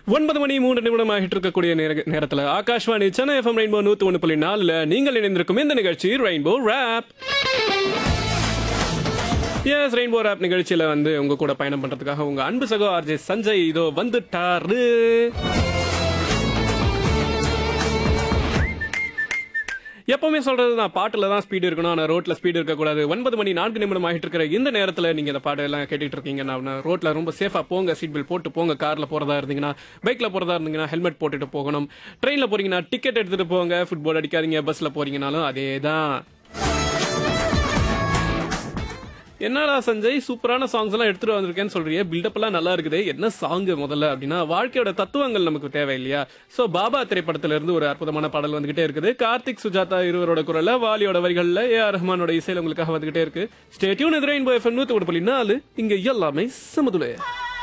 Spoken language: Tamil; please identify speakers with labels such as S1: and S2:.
S1: ஒன்பது மணி மூன்று நிமிடம் ஆகிட்டு இருக்கக்கூடிய நேர- நேரத்துல ஆகாஷ்வாணி சென்னை எஃப்எம் ரெயின்போ நூத்தி ஒன்று புள்ளி நாலுல நீங்கள் இணைந்திருக்கும் இந்த நிகழ்ச்சி rainbow rap yes rainbow rap நிகழ்ச்சியில வந்து உங்க கூட பயணம் பண்றதுக்காக உங்க அன்பு சகோ ஆர்ஜே சஞ்சய் இதோ வந்துட்டாரு எப்பவுமே சொல்றது தான் பாட்டுல தான் ஸ்பீடு இருக்கணும் ஆனா ரோட்ல ஸ்பீடு இருக்கக்கூடாது ஒன்பது மணி நான்கு நிமிடம் ஆகிட்டு இருக்கிற இந்த நேரத்துல நீங்க இந்த பாட்டு எல்லாம் கேட்டுட்டு இருக்கீங்கன்னா ரோட்ல ரொம்ப சேஃபா போங்க சீட் பெல்ட் போட்டு போங்க கார்ல போறதா இருந்தீங்கன்னா பைக்ல போறதா இருந்தீங்கன்னா ஹெல்மெட் போட்டுட்டு போகணும் ட்ரெயின்ல போறீங்கன்னா டிக்கெட் எடுத்துட்டு போங்க ஃபுட்பால் அடிக்காதீங்க பஸ்ல போறீங்கனாலும் அதே தான் என்னடா சஞ்சய் சூப்பரான சாங்ஸ் எல்லாம் எடுத்துட்டு வந்திருக்கேன்னு சொல்றியே பில்டப் எல்லாம் நல்லா இருக்குது என்ன சாங் முதல்ல அப்படின்னா வாழ்க்கையோட தத்துவங்கள் நமக்கு தேவை இல்லையா சோ பாபா திரைப்படத்துல இருந்து ஒரு அற்புதமான பாடல் வந்துகிட்டே இருக்குது கார்த்திக் சுஜாதா இருவரோட குரல்ல வாலியோட வரிகள்ல ஏ ஆர் ரஹ்மானோட இசையில உங்களுக்காக வந்துகிட்டே இருக்கு ஸ்டேட்யூன் எதிரே எஃப்எம் நூத்தி ஒரு புள்ளி நாலு இங்க எல்லாமே சமதுலே